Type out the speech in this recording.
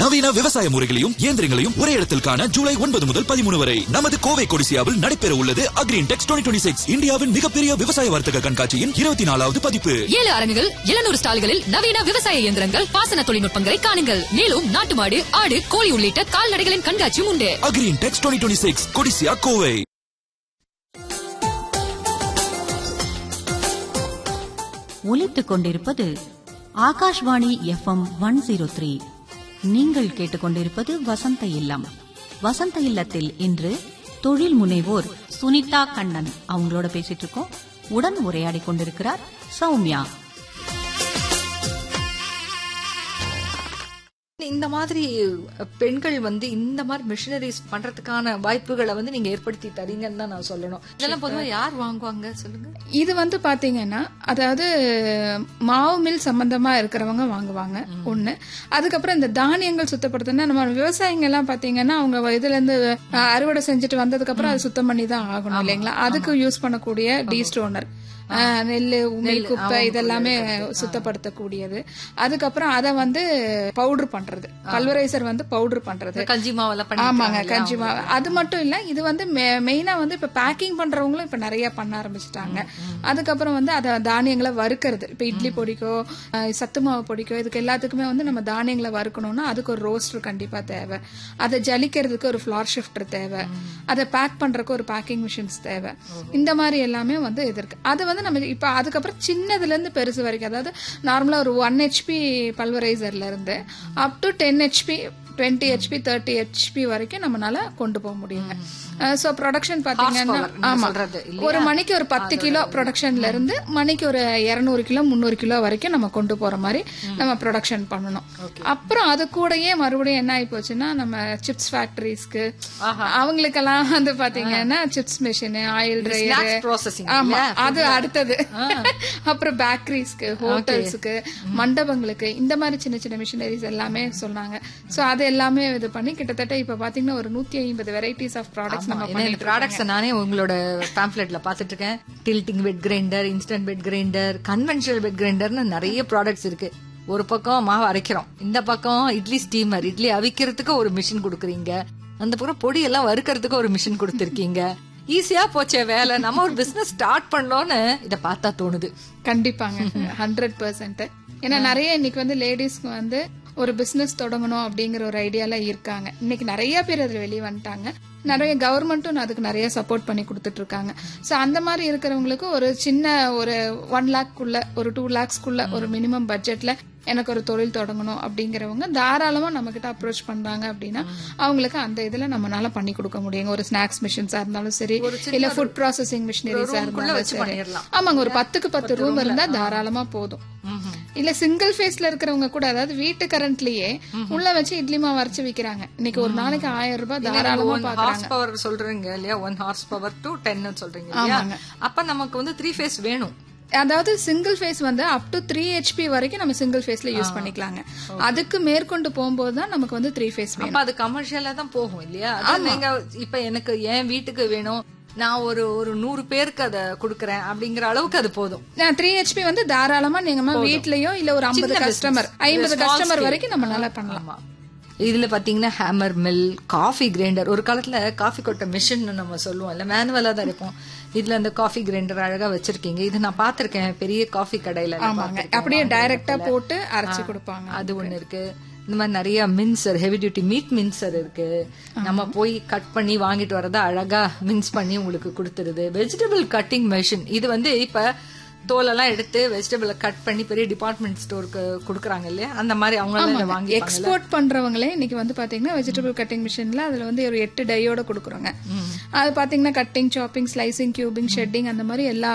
நவீன விவசாய முறைகளையும் இயந்திரங்களையும் ஒரே இடத்தில் காண ஜூலை ஒன்பது முதல் பதிமூணு வரை நமது கோவை கொடிசியாவில் நடைபெற உள்ளது அக்ரீன் டெக்ஸ் டுவெண்ட்டி சிக்ஸ் இந்தியாவின் மிகப்பெரிய விவசாய வர்த்தக கண்காட்சியின் இருபத்தி நாலாவது பதிப்பு ஏழு அரங்குகள் எழுநூறு ஸ்டால்களில் நவீன விவசாய இயந்திரங்கள் பாசன தொழில்நுட்பங்களை காணுங்கள் மேலும் நாட்டு மாடு ஆடு கோழி உள்ளிட்ட கால்நடைகளின் கண்காட்சியும் உண்டு Agri Intex twenty six Codissia Kovai ஒலித்துக் கொண்டிருப்பது Akashvani FM one zero three நீங்கள் கேட்டுக்கொண்டிருப்பது வசந்த இல்லம் வசந்த இல்லத்தில் இன்று தொழில் முனைவோர் சுனிதா கண்ணன் அவங்களோட பேசிட்டு இருக்கோம் உடன் உரையாடி கொண்டிருக்கிறார் சௌமியா இந்த மாதிரி பெண்கள் வந்து இந்த மாதிரி மிஷினரிஸ் பண்றதுக்கான வாய்ப்புகளை வந்து நீங்க ஏற்படுத்தி தரீங்கன்னு தான் நான் சொல்லணும் இதெல்லாம் பொதுவா யார் வாங்குவாங்க சொல்லுங்க இது வந்து பாத்தீங்கன்னா அதாவது மாவு மில் சம்பந்தமா இருக்கிறவங்க வாங்குவாங்க ஒண்ணு அதுக்கப்புறம் இந்த தானியங்கள் சுத்தப்படுத்தினா நம்ம விவசாயிங்க எல்லாம் பாத்தீங்கன்னா அவங்க இதுல இருந்து அஹ், அறுவடை செஞ்சுட்டு வந்ததுக்கு அப்புறம் அது சுத்தம் பண்ணி தான் ஆகணும் இல்லைங்களா அதுக்கு யூஸ் பண்ணக்கூடிய டீ ஸ்டோனர் நெல் உமி குப்பை இதெல்லாமே சுத்தப்படுத்தக்கூடியது அதுக்கப்புறம் அதை வந்து பவுடர் பண்றது பல்வரைசர் வந்து பவுடர் பண்றது கஞ்சி மாவெல்லாம் பண்ணி ஆமாங்க கஞ்சி மாவு அது மட்டும் இல்ல இது வந்து மெயினா வந்து இப்ப பேக்கிங் பண்றவங்களும் இப்ப நிறைய பண்ண ஆரம்பிச்சிட்டாங்க அதுக்கப்புறம் வந்து அத தானியங்களை வறுக்கிறது இப்ப இட்லி பொடிக்கோ அஹ், சத்து மாவு பொடிக்கோ இதுக்கு எல்லாத்துக்குமே வந்து நம்ம தானியங்களை வறுக்கணும்னா அதுக்கு ஒரு ரோஸ்டர் கண்டிப்பா தேவை அதை ஜலிக்கிறதுக்கு ஒரு ஃபிளார் ஷிஃப்டர் தேவை அதை பேக் பண்றதுக்கு ஒரு பேக்கிங் மிஷின்ஸ் தேவை இந்த மாதிரி எல்லாமே வந்து இது இருக்கு அது வந்து நம்ம இப்ப அதுக்கப்புறம் சின்னதுல இருந்து பெருசு வரைக்கும் அதாவது நார்மலா ஒரு ஒன் ஹெச்பி பல்வரைசர்ல இருந்து up to ten HP twenty HP thirty HP வரைக்கும் நம்மளால கொண்டு போக முடியுங்க சோ ப்ரொடக்ஷன் பாத்தீங்கன்னா Horsepower, நீங்க ஆமா சொல்றது இல்லையா? ஒரு மணிக்கு ஒரு பத்து கிலோ ப்ரொடக்ஷன்ல இருந்து மணிக்கு ஒரு இருநூறு கிலோ முந்நூறு கிலோ வரைக்கும் நம்ம கொண்டு போற மாதிரி நம்ம ப்ரொடக்ஷன் பண்ணணும் அப்புறம் அது கூடயே மறுபடியும் என்ன ஆகி போச்சுன்னா நம்ம சிப்ஸ் ஃபேக்டரிஸ்க்கு அவங்களுக்கெல்லாம் வந்து பாத்தீங்கன்னா chips machine oil snacks dryer processing ஆமா இல்லையா? அது அடுத்தது அப்புறம் பேக்கரிஸ்க்கு ஹோட்டல்ஸ்க்கு மண்டபங்களுக்கு இந்த மாதிரி சின்ன சின்ன மிஷினரிஸ் எல்லாமே சொன்னாங்க சோ அது எல்லாமே இது பண்ணி கிட்டத்தட்ட இப்ப பாத்தீங்கன்னா ஒரு நூத்தி ஐம்பது வெரைட்டிஸ் ஆஃப் ப்ராடக்ட்ஸ் நம்ம ஏன்னா இந்த பண்ணிட்டு ப்ராடக்ட்ஸ் நானே உங்களோட பேம்ப்ளெட்ல பாத்துட்டு இருக்கேன் tilting wet grinder instant wet grinder conventional wet கிரைண்டர்னு நிறைய ப்ராடக்ட்ஸ் இருக்கு ஒரு பக்கம் மாவு அரைக்கிறோம் இந்த பக்கம் இட்லி ஸ்டீமர் இட்லி அவிக்கிறதுக்கு ஒரு மிஷின் கொடுக்குறீங்க அந்த பக்கம் பொடி எல்லாம் வறுக்கிறதுக்கு ஒரு மிஷின் கொடுத்துருக்கீங்க ஈஸியா போச்சே வேலை நம்ம ஒரு பிசினஸ் ஸ்டார்ட் பண்ணோம்னு இத பார்த்தா தோணுது கண்டிப்பாங்க ஹண்ட்ரட் பர்சன்ட் ஏன்னா நிறைய இன்னைக்கு வந்து லேடிஸ்க்கு வந்து ஒரு பிசினஸ் தொடங்கணும் அப்படிங்கிற ஒரு ஐடியால இருக்காங்க இன்னைக்கு நிறைய பேர் அதுல வெளியே வந்துட்டாங்க நிறைய கவர்மெண்ட்டும் அதுக்கு நிறைய சப்போர்ட் பண்ணி கொடுத்துட்டு இருக்காங்க சோ அந்த மாதிரி இருக்கிறவங்களுக்கு ஒரு சின்ன ஒரு ஒன் லேக்குள்ள ஒரு டூ லேக்ஸ்க்குள்ள ஒரு மினிமம் பட்ஜெட்ல எனக்கு ஒரு தொழில் தொடங்கணும் அப்படிங்கிறவங்க தாராளமா நம்ம கிட்ட அப்ரோச் பண்றாங்க அப்படின்னா அவங்களுக்கு அந்த இதுல நம்மளால பண்ணி கொடுக்க முடியுங்க ஒரு ஸ்நாக்ஸ் மிஷின்ஸா இருந்தாலும் சரி இல்ல ஃபுட் ப்ராசஸிங் மிஷினரிஸா இருந்தாலும் சரி பண்ணிடலாம். ஆமாங்க ஒரு பத்துக்கு பத்து ரூம் இருந்தா தாராளமா போதும் இல்ல சிங்கிள் ஃபேஸ்ல இருக்கிறவங்க கூட அதாவது வீட்டு கரண்ட்லயே உள்ள வச்சு இட்லி மாவு அரைச்சு விக்கிறாங்க இன்னைக்கு ஒரு நாளைக்கு ஆயிரம் ரூபாய் தாராளமா ஒன் பாக்குறாங்க ஹார்ஸ் பவர் சொல்றீங்க இல்லையா one horse power to ten சொல்றீங்க இல்லையா அப்ப நமக்கு வந்து த்ரீ ஃபேஸ் வேணும் அதாவது சிங்கிள் ஃபேஸ் வந்து அப் டு த்ரீ ஹெச்பி வரைக்கும் நம்ம சிங்கிள் ஃபேஸ்ல யூஸ் பண்ணிக்கலாங்க அதுக்கு மேற்கொண்டு போகும்போது தான் நமக்கு வந்து த்ரீ ஃபேஸ் வேணும் அப்ப அது கமர்ஷியலா தான் போகும் இல்லையா அதான் நீங்க இப்ப எனக்கு என் வீட்டுக்கு வேணும் நான் ஒரு ஒரு நூறு பேருக்கு அத குடுக்கறேன் அப்படிங்கிற அளவுக்கு அது போதும் த்ரீ ஹெச்பி வந்து தாராளமா நீங்க வீட்லயோ இல்ல ஒரு ஐம்பது சின்ன கஸ்டமர் business. ஐம்பது Small கஸ்டமர் scale. வரைக்கும் நம்ம நல்லா பண்ணலாம் ஆமா இதுல பாத்தீங்கன்னா ஹேமர் மில் காஃபி கிரைண்டர் ஒரு காலத்துல காஃபி கொட்ட மிஷின் நம்ம சொல்லுவோம் இல்ல மேனுவலா தான் இருக்கும் இதுல அந்த காஃபி கிரைண்டர் அழகா வச்சிருக்கீங்க இது நான் பாத்திருக்கேன் பெரிய காஃபி கடையில நான் ஆமாங்க பார்த்திருக்கேன். அப்படியே டைரக்டா போட்டு அரைச்சு கொடுப்பாங்க அது ஒண்ணு இருக்கு இந்த மாதிரி நிறைய mincer heavy duty meat mincer இருக்கு நம்ம போய் கட் பண்ணி வாங்கிட்டு வரத அழகா மின்ஸ் பண்ணி உங்களுக்கு கொடுத்துருது வெஜிடபிள் கட்டிங் மெஷின் இது வந்து இப்ப தோலெல்லாம் எடுத்து வெஜிடபிள கட் பண்ணி பெரிய டிபார்ட்மெண்ட் ஸ்டோருக்கு கொடுக்குறாங்க இல்லையா அந்த மாதிரி அவங்க எல்லாம் இதை வாங்கி எக்ஸ்போர்ட் பண்றவங்களே இன்னைக்கு வந்து பாத்தீங்கன்னா வெஜிடபிள் கட்டிங் மிஷின்ல அதுல வந்து ஒரு எட்டு டையோட கொடுக்குறோங்க அது பாத்தீங்கன்னா cutting chopping slicing cubing shredding அந்த மாதிரி எல்லா